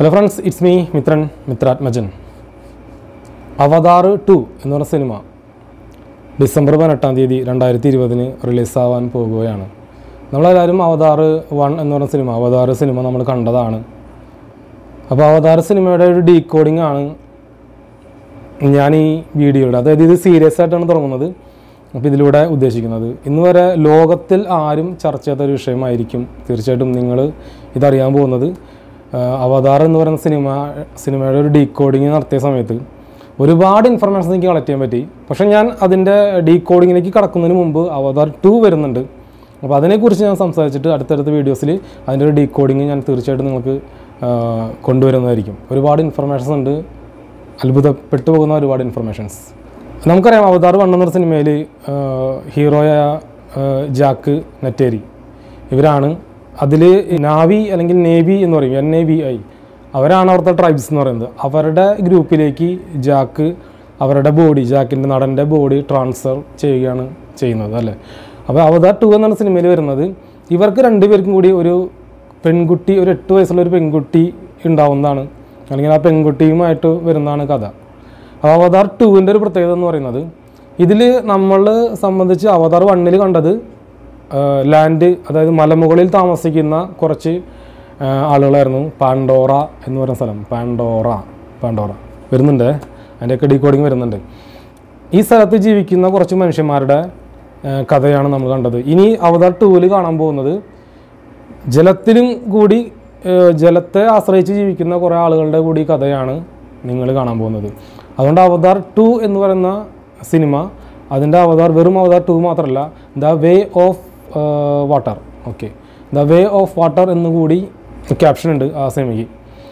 hello friends it's me Mithran Mithrathmajan Avatar two എന്ന് പറഞ്ഞ cinema December പതിനെട്ടാം തീയതി രണ്ടായിരത്തി ഇരുപതിന് റിലീസാവാൻ പോകുകയാണ് നമ്മളെല്ലാവരും അവതാർ വൺ എന്ന് പറഞ്ഞ സിനിമ അവതാർ സിനിമ നമ്മൾ കണ്ടതാണ് അപ്പോൾ അവതാർ സിനിമയുടെ ഒരു ഡീകോഡിംഗ് ആണ് ഞാൻ ഈ വീഡിയോയുടെ അതായത് ഇത് സീരിയസ് ആയിട്ടാണ് തുടങ്ങുന്നത് അപ്പോൾ ഇതിലൂടെ ഉദ്ദേശിക്കുന്നത് ഇന്ന് വരെ ലോകത്തിൽ ആരും ചർച്ച ചെയ്യാത്ത ഒരു വിഷയമായിരിക്കും തീർച്ചയായിട്ടും നിങ്ങൾ ഇതറിയാൻ പോകുന്നത് ആഹ് അവതാർ എന്ന് പറയുന്ന സിനിമ സിനിമയുടെ ഒരു ഡീകോഡിങ് നടത്തിയ സമയത്ത് ഒരുപാട് ഇൻഫർമേഷൻ എനിക്ക് കളക്ട് ചെയ്യാൻ പറ്റി പക്ഷേ ഞാൻ അതിൻ്റെ ഡീകോഡിങ്ങിലേക്ക് കടക്കുന്നതിന് മുമ്പ് അവതാർ ടു വരുന്നുണ്ട് അപ്പോൾ അതിനെക്കുറിച്ച് ഞാൻ സംസാരിച്ചിട്ട് അടുത്തടുത്ത വീഡിയോസിൽ അതിൻ്റെ ഒരു ഡീകോഡിങ് ഞാൻ തീർച്ചയായിട്ടും നിങ്ങൾക്ക് ആഹ് കൊണ്ടുവരുന്നതായിരിക്കും ഒരുപാട് ഇൻഫർമേഷൻസ് ഉണ്ട് അത്ഭുതപ്പെട്ടു പോകുന്ന ഒരുപാട് ഇൻഫർമേഷൻസ് നമുക്കറിയാം അവതാർ വൺ എന്ന സിനിമയിൽ ഹീറോയായ ആഹ് ജാക്ക് നെറ്റേരി ഇവരാണ് അതിൽ നാവി അല്ലെങ്കിൽ നേവി എന്ന് പറയും എൻ എ വി ഐ അവരാണ് അവിടുത്തെ ട്രൈബ്സ് എന്ന് പറയുന്നത് അവരുടെ ഗ്രൂപ്പിലേക്ക് ജാക്ക് അവരുടെ ബോഡി ജാക്കിൻ്റെ നടൻ്റെ ബോഡി ട്രാൻസ്ഫർ ചെയ്യുകയാണ് ചെയ്യുന്നത് അല്ലേ അപ്പോൾ അവതാർ ടു എന്നാണ് സിനിമയിൽ വരുന്നത് ഇവർക്ക് രണ്ടുപേർക്കും കൂടി ഒരു പെൺകുട്ടി ഒരു എട്ട് വയസ്സുള്ള ഒരു പെൺകുട്ടി ഉണ്ടാവുന്നതാണ് അല്ലെങ്കിൽ ആ പെൺകുട്ടിയുമായിട്ട് വരുന്നതാണ് കഥ അപ്പോൾ അവതാർ ടുവിൻ്റെ ഒരു പ്രത്യേകത എന്ന് പറയുന്നത് ഇതിൽ നമ്മൾ സംബന്ധിച്ച് അവതാർ വണ്ണിൽ കണ്ടത് ലാൻഡ് അതായത് മലമുകളിൽ താമസിക്കുന്ന കുറച്ച് ആ, ആളുകളായിരുന്നു പാൻഡോറ എന്ന് പറയുന്ന സ്ഥലം പാൻഡോറ പാൻഡോറ വരുന്നുണ്ട് അതിൻ്റെയൊക്കെ ഡീകോഡിങ് വരുന്നുണ്ട് ഈ സ്ഥലത്ത് ജീവിക്കുന്ന കുറച്ച് മനുഷ്യന്മാരുടെ ആ, കഥയാണ് നമ്മൾ കണ്ടത് ഇനി അവതാർ ടൂവിൽ കാണാൻ പോകുന്നത് ജലത്തിലും കൂടി ഏഹ്, ജലത്തെ ആശ്രയിച്ച് ജീവിക്കുന്ന കുറേ ആളുകളുടെ കൂടി കഥയാണ് നിങ്ങൾ കാണാൻ പോകുന്നത് അതുകൊണ്ട് അവതാർ ടു എന്ന് പറയുന്ന സിനിമ അതിൻ്റെ അവതാർ വെറും അവതാർ ടു മാത്രമല്ല the way of water okay the way of water എന്ന് കൂടി ക്യാപ്ഷൻ ഉണ്ട് ആ സിനിമയ്ക്ക്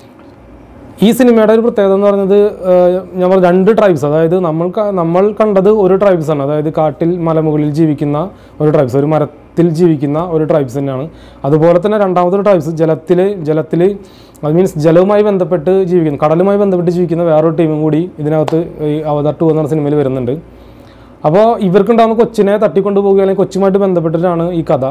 ഈ സിനിമയുടെ ഒരു പ്രത്യേകത എന്ന് പറയുന്നത് ഏഹ്, ഞാൻ പറഞ്ഞ രണ്ട് ട്രൈബ്സ് അതായത് നമ്മൾ ക- നമ്മൾ കണ്ടത് ഒരു ട്രൈബ്സ് ആണ് അതായത് കാട്ടിൽ മലമുകളിൽ ജീവിക്കുന്ന ഒരു ട്രൈബ്സ് ഒരു മരത്തിൽ ജീവിക്കുന്ന ഒരു ട്രൈബ്സ് തന്നെയാണ് അതുപോലെ തന്നെ രണ്ടാമതൊരു ട്രൈബ്സ് ജലത്തിൽ ജലത്തിൽ അത് മീൻസ് ജലവുമായി ബന്ധപ്പെട്ട് ജീവിക്കുന്ന കടലുമായി ബന്ധപ്പെട്ട് ജീവിക്കുന്ന വേറൊരു ടീമും കൂടി ഇതിനകത്ത് ഈ അവതാർ ടു എന്ന സിനിമയിൽ വരുന്നുണ്ട് അപ്പോൾ ഇവർക്കുണ്ടാകുന്ന കൊച്ചിനെ തട്ടിക്കൊണ്ടു പോകുക അല്ലെങ്കിൽ കൊച്ചുമായിട്ട് ബന്ധപ്പെട്ടിട്ടാണ് ഈ കഥ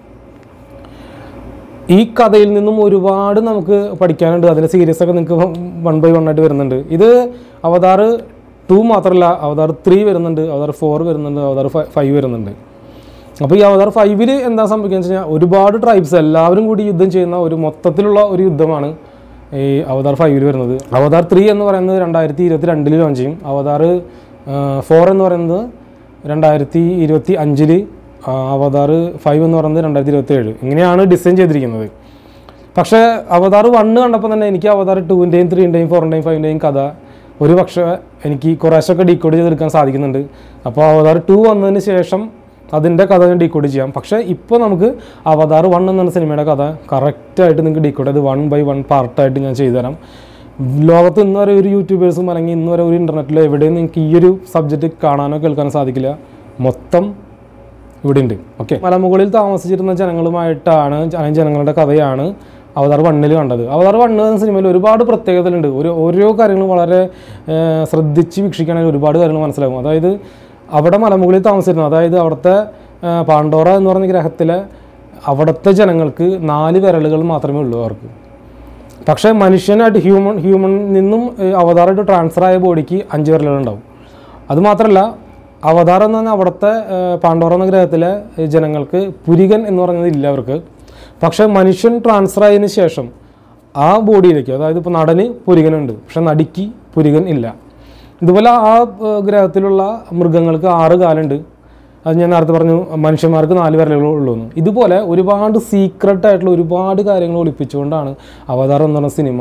ഈ കഥയിൽ നിന്നും ഒരുപാട് നമുക്ക് പഠിക്കാനുണ്ട് അതിൻ്റെ സീരീസ് ഒക്കെ നിങ്ങൾക്ക് വൺ ബൈ വൺ ആയിട്ട് വരുന്നുണ്ട് ഇത് അവതാർ ടു മാത്രമല്ല അവതാർ ത്രീ വരുന്നുണ്ട് അവതാർ ഫോർ വരുന്നുണ്ട് അവതാർ ഫൈവ് വരുന്നുണ്ട് അപ്പോൾ ഈ അവതാർ ഫൈവിൽ എന്താ സംഭവിക്കുക വെച്ച് കഴിഞ്ഞാൽ ഒരുപാട് ട്രൈബ്സ് എല്ലാവരും കൂടി യുദ്ധം ചെയ്യുന്ന ഒരു മൊത്തത്തിലുള്ള ഒരു യുദ്ധമാണ് ഈ അവതാർ ഫൈവിൽ വരുന്നത് അവതാർ ത്രീ എന്ന് പറയുന്നത് രണ്ടായിരത്തി ഇരുപത്തി രണ്ടിൽ ലോഞ്ച് ചെയ്യും അവതാർ ഫോർ എന്ന് പറയുന്നത് രണ്ടായിരത്തി ഇരുപത്തി അഞ്ചിൽ അവതാർ ഫൈവ് എന്ന് പറയുന്നത് രണ്ടായിരത്തി ഇരുപത്തി ഏഴ് ഇങ്ങനെയാണ് ഡിസൈൻ ചെയ്തിരിക്കുന്നത് പക്ഷേ അവതാർ വണ്ണ് കണ്ടപ്പോൾ തന്നെ എനിക്ക് അവതാർ ടൂവിൻ്റെയും ത്രീൻ്റെയും ഫോറിൻ്റെയും ഫൈവിൻ്റെയും കഥ ഒരു പക്ഷേ എനിക്ക് കുറേശ്ശൊക്കെ ഡീകോഡ് ചെയ്തെടുക്കാൻ സാധിക്കുന്നുണ്ട് അപ്പോൾ അവതാർ ടു വന്നതിന് ശേഷം അതിൻ്റെ കഥ ഞാൻ ഡീകോഡ് ചെയ്യാം പക്ഷേ ഇപ്പോൾ നമുക്ക് അവതാർ വൺ എന്ന സിനിമയുടെ കഥ കറക്റ്റായിട്ട് നിങ്ങൾക്ക് ഡീകോഡ് ചെയ്ത് വൺ ബൈ വൺ പാർട്ടായിട്ട് ഞാൻ ചെയ്തു തരാം ലോകത്ത് ഇന്ന് വരെ ഒരു യൂട്യൂബേഴ്സും അല്ലെങ്കിൽ ഇന്ന് വരെ ഒരു ഇൻ്റർനെറ്റിലോ എവിടെയും നിങ്ങൾക്ക് ഈ ഒരു സബ്ജക്റ്റ് കാണാനോ കേൾക്കാനോ സാധിക്കില്ല മൊത്തം ഇവിടെ ഉണ്ട് ഓക്കെ മലമുകളിൽ താമസിച്ചിരുന്ന ജനങ്ങളുമായിട്ടാണ് അല്ലെങ്കിൽ ജനങ്ങളുടെ കഥയാണ് അവതാർ വണ്ണിൽ കണ്ടത് അവതാർ വണ്ണ് എന്ന സിനിമയിൽ ഒരുപാട് പ്രത്യേകതകളുണ്ട് ഒരു ഓരോ കാര്യങ്ങളും വളരെ ഏഹ്, ശ്രദ്ധിച്ച് വീക്ഷിക്കുകയാണെങ്കിൽ ഒരുപാട് കാര്യങ്ങൾ മനസ്സിലാകും അതായത് അവിടെ മലമുകളിൽ താമസിച്ചിരുന്നു അതായത് അവിടുത്തെ ഏഹ്, പാണ്ഡോറ എന്ന് പറയുന്ന ഗ്രഹത്തിലെ അവിടുത്തെ ജനങ്ങൾക്ക് നാല് വിരലുകൾ മാത്രമേ ഉള്ളൂ അവർക്ക് പക്ഷേ മനുഷ്യനായിട്ട് ഹ്യൂമൺ ഹ്യൂമൺ നിന്നും ഏഹ്, അവതാറായിട്ട് ട്രാൻസ്ഫർ ആയ ബോഡിക്ക് അഞ്ച് വിരലുകളുണ്ടാവും അതുമാത്രമല്ല അവതാർ എന്ന് പറഞ്ഞാൽ അവിടുത്തെ ഏഹ്, പാണ്ഡോറ എന്ന ഗ്രഹത്തിലെ ഏഹ്, ജനങ്ങൾക്ക് പുരികൻ എന്ന് പറയുന്നത് ഇല്ല അവർക്ക് പക്ഷേ മനുഷ്യൻ ട്രാൻസ്ഫർ ആയതിനു ശേഷം ആ ബോഡിയിലേക്ക് അതായത് ഇപ്പോൾ നടന് പുരികനുണ്ട് പക്ഷെ നടിക്ക് പുരികൻ ഇല്ല ഇതുപോലെ ആ ഏഹ്, ഗ്രഹത്തിലുള്ള മൃഗങ്ങൾക്ക് ആറ് കാലുണ്ട് അത് ഞാൻ നേരത്തെ പറഞ്ഞു മനുഷ്യന്മാർക്ക് നാല് വിരലുകൾ ഉള്ളൂ എന്ന് ഇതുപോലെ ഒരുപാട് സീക്രട്ട് ആയിട്ടുള്ള ഒരുപാട് കാര്യങ്ങൾ ഒളിപ്പിച്ചുകൊണ്ടാണ് അവതാർ എന്ന് പറഞ്ഞ സിനിമ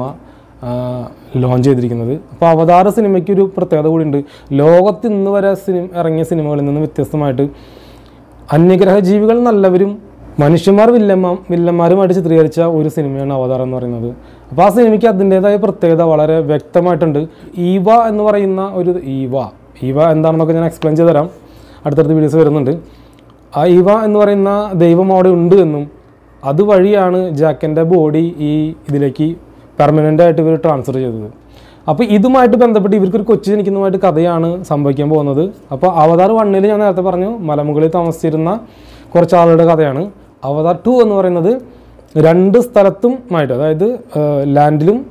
ലോഞ്ച് ചെയ്തിരിക്കുന്നത് അപ്പോൾ അവതാർ സിനിമയ്ക്ക് ഒരു പ്രത്യേകത കൂടിയുണ്ട് ലോകത്ത് ഇന്ന് വരെ സിനിമ ഇറങ്ങിയ സിനിമകളിൽ നിന്ന് വ്യത്യസ്തമായിട്ട് അന്യഗ്രഹ ജീവികൾ നല്ലവരും മനുഷ്യന്മാർ വില്ലന്മാ വില്ലന്മാരുമായിട്ട് ചിത്രീകരിച്ച ഒരു സിനിമയാണ് അവതാർ എന്ന് പറയുന്നത് അപ്പോൾ ആ സിനിമയ്ക്ക് അതിൻ്റേതായ പ്രത്യേകത വളരെ വ്യക്തമായിട്ടുണ്ട് ഈവ എന്ന് പറയുന്ന ഒരു ഈവ ഈവ എന്താണെന്നൊക്കെ ഞാൻ എക്സ്പ്ലെയിൻ ചെയ്ത് തരാം അടുത്തടുത്ത വീഡിയോസ് വരുന്നുണ്ട് ആ ഈവ എന്ന് പറയുന്ന ദൈവം അവിടെ ഉണ്ട് എന്നും അതുവഴിയാണ് ജാക്കൻ്റെ ബോഡി ഈ ഇതിലേക്ക് പെർമനൻ്റ് ആയിട്ട് ഇവർ ട്രാൻസ്ഫർ ചെയ്തത് അപ്പോൾ ഇതുമായിട്ട് ബന്ധപ്പെട്ട് ഇവർക്കൊരു കൊച്ചു ജനിക്കുന്നതുമായിട്ട് കഥയാണ് സംഭവിക്കാൻ പോകുന്നത് അപ്പോൾ അവതാർ വണ്ണിൽ ഞാൻ നേരത്തെ പറഞ്ഞു മലമുകളിൽ താമസിച്ചിരുന്ന കുറച്ച് ആളുകളുടെ കഥയാണ് അവതാർ ടു എന്ന് പറയുന്നത് രണ്ട് സ്ഥലത്തുമായിട്ട് അതായത് ലാൻഡിലും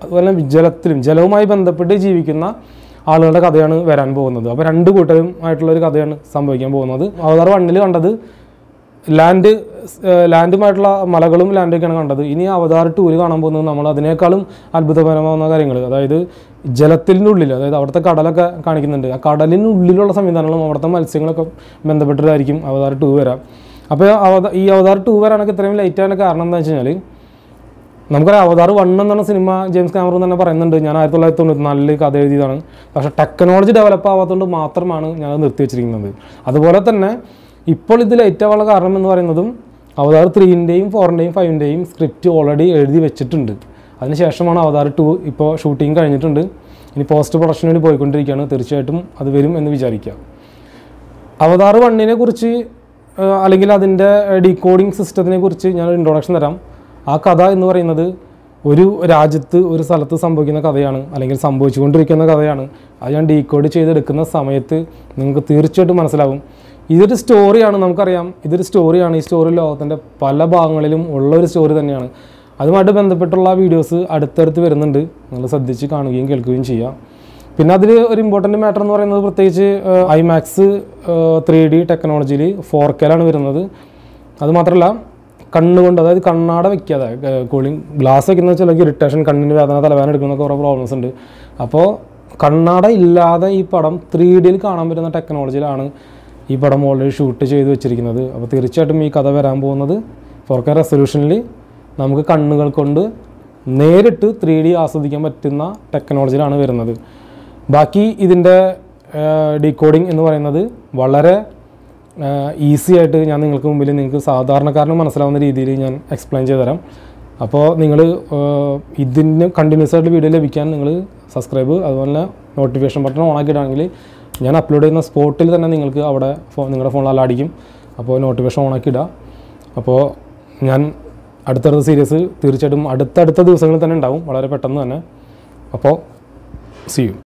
അതുപോലെ തന്നെ ജലത്തിലും ജലവുമായി ബന്ധപ്പെട്ട് ജീവിക്കുന്ന ആളുകളുടെ കഥയാണ് വരാൻ പോകുന്നത് അപ്പോൾ രണ്ട് കൂട്ടരും ആയിട്ടുള്ള ഒരു കഥയാണ് സംഭവിക്കാൻ പോകുന്നത് അവതാർ വണ്ണിൽ കണ്ടത് ലാൻഡ് ഏഹ് ലാൻഡുമായിട്ടുള്ള മലകളും ലാൻഡൊക്കെയാണ് കണ്ടത് ഇനി അവതാർ ടൂര് കാണാൻ പോകുന്നത് നമ്മൾ അതിനേക്കാളും അത്ഭുതപരമാവുന്ന കാര്യങ്ങൾ അതായത് ജലത്തിൻ്റെ ഉള്ളിൽ അതായത് അവിടുത്തെ കടലൊക്കെ കാണിക്കുന്നുണ്ട് ആ കടലിനുള്ളിലുള്ള സംവിധാനങ്ങളും അവിടുത്തെ മത്സ്യങ്ങളൊക്കെ ബന്ധപ്പെട്ടിട്ടായിരിക്കും അവതാർ ടൂ വരാം അപ്പോൾ അവത ഈ അവതാർ ടൂ വരാനൊക്കെ ഇത്രയും ലേറ്റ് ആകാൻ കാരണം എന്താ വെച്ച് കഴിഞ്ഞാൽ നമുക്കറിയാം അവതാർ വൺ എന്ന സിനിമ ജെയിംസ് ക്യാമറൂൺ തന്നെ പറയുന്നുണ്ട് ഞാൻ ആയിരത്തി തൊള്ളായിരത്തി തൊണ്ണൂറ്റി നാലിൽ കഥ എഴുതിയതാണ് പക്ഷേ ടെക്നോളജി ഡെവലപ്പ് ആവാത്തതുകൊണ്ട് മാത്രമാണ് ഞാൻ നിർത്തി വെച്ചിരിക്കുന്നത് അതുപോലെ തന്നെ ഇപ്പോൾ ഇത് ലേറ്റ് ആവാനുള്ള കാരണം എന്ന് പറയുന്നതും അവതാർ ത്രീൻ്റെയും ഫോറിൻ്റെയും ഫൈവിൻ്റെയും സ്ക്രിപ്റ്റ് ഓൾറെഡി എഴുതി വെച്ചിട്ടുണ്ട് അതിനുശേഷമാണ് അവതാർ ടു ഇപ്പോൾ ഷൂട്ടിംഗ് കഴിഞ്ഞിട്ടുണ്ട് ഇനി പോസ്റ്റ് പ്രൊഡക്ഷന് വേണ്ടി പോയിക്കൊണ്ടിരിക്കുകയാണ് തീർച്ചയായിട്ടും അത് വരും എന്ന് വിചാരിക്കുക അവതാർ വണ്ണിനെ കുറിച്ച് ആ, അല്ലെങ്കിൽ അതിൻ്റെ ഡീകോഡിംഗ് സിസ്റ്റത്തിനെ കുറിച്ച് ഞാൻ ഇൻട്രൊഡക്ഷൻ തരാം ആ കഥ എന്ന് പറയുന്നത് ഒരു രാജ്യത്ത് ഒരു സ്ഥലത്ത് സംഭവിക്കുന്ന കഥയാണ് അല്ലെങ്കിൽ സംഭവിച്ചുകൊണ്ടിരിക്കുന്ന കഥയാണ് അത് ഞാൻ ഡീകോഡ് ചെയ്തെടുക്കുന്ന സമയത്ത് നിങ്ങൾക്ക് തീർച്ചയായിട്ടും മനസ്സിലാവും ഇതൊരു സ്റ്റോറിയാണ് നമുക്കറിയാം ഇതൊരു സ്റ്റോറിയാണ് ഈ സ്റ്റോറി ലോകത്തിൻ്റെ പല ഭാഗങ്ങളിലും ഉള്ള ഒരു സ്റ്റോറി തന്നെയാണ് അതുമായിട്ട് ബന്ധപ്പെട്ടുള്ള വീഡിയോസ് അടുത്തടുത്ത് വരുന്നുണ്ട് നിങ്ങൾ ശ്രദ്ധിച്ച് കാണുകയും കേൾക്കുകയും ചെയ്യാം പിന്നെ അതിൽ ഒരു ഇമ്പോർട്ടൻറ്റ് മാറ്റർ എന്ന് പറയുന്നത് പ്രത്യേകിച്ച് ഐമാക്സ് ത്രീ ഡി ടെക്നോളജിയിൽ ഫോർ കെയിലാണ് വരുന്നത് അതുമാത്രമല്ല കണ്ണുകൊണ്ട് അതായത് കണ്ണാട വെക്കാതെ കൂളിംഗ് ഗ്ലാസ് വെക്കുന്ന ചിലർക്ക് ഇറിറ്റേഷൻ കണ്ണിന് വേദന തലവേദന എടുക്കുന്ന കുറേ പ്രോബ്ലംസ് ഉണ്ട് അപ്പോൾ കണ്ണാട ഇല്ലാതെ ഈ പടം ത്രീ ഡിയിൽ കാണാൻ പറ്റുന്ന ടെക്നോളജിയിലാണ് ഈ പടം ഓൾറെഡി ഷൂട്ട് ചെയ്ത് വെച്ചിരിക്കുന്നത് അപ്പോൾ തീർച്ചയായിട്ടും ഈ കഥ വരാൻ പോകുന്നത് ഫോർ കെ റെസൊല്യൂഷനിൽ നമുക്ക് കണ്ണുകൾ കൊണ്ട് നേരിട്ട് ത്രീ ഡി ആസ്വദിക്കാൻ പറ്റുന്ന ടെക്നോളജിയിലാണ് വരുന്നത് ബാക്കി ഇതിൻ്റെ ഡീകോഡിംഗ് എന്ന് പറയുന്നത് വളരെ ഈസി ആയിട്ട് ഞാൻ നിങ്ങൾക്ക് മുമ്പിൽ നിങ്ങൾക്ക് സാധാരണക്കാരന് മനസ്സിലാവുന്ന രീതിയിൽ ഞാൻ എക്സ്പ്ലെയിൻ ചെയ്ത് തരാം അപ്പോൾ നിങ്ങൾ ഇതിന് കണ്ടിന്യൂസ് ആയിട്ട് വീഡിയോ ലഭിക്കാൻ നിങ്ങൾ സബ്സ്ക്രൈബ് അതുപോലെ തന്നെ നോട്ടിഫിക്കേഷൻ ബട്ടൺ ഓൺ ആക്കിയിട്ടാണെങ്കിൽ ഞാൻ അപ്ലോഡ് ചെയ്യുന്ന സ്പോട്ടിൽ തന്നെ നിങ്ങൾക്ക് അവിടെ ഫോ നിങ്ങളുടെ ഫോണിൽ അല്ലാടിക്കും അപ്പോൾ നോട്ടിഫിക്കേഷൻ ഓൺ ആക്കി ഇടുക അപ്പോൾ ഞാൻ അടുത്തടുത്ത സീരീസ് തീർച്ചയായിട്ടും അടുത്തടുത്ത ദിവസങ്ങളിൽ തന്നെ ഉണ്ടാവും വളരെ പെട്ടെന്ന് തന്നെ അപ്പോൾ സി യു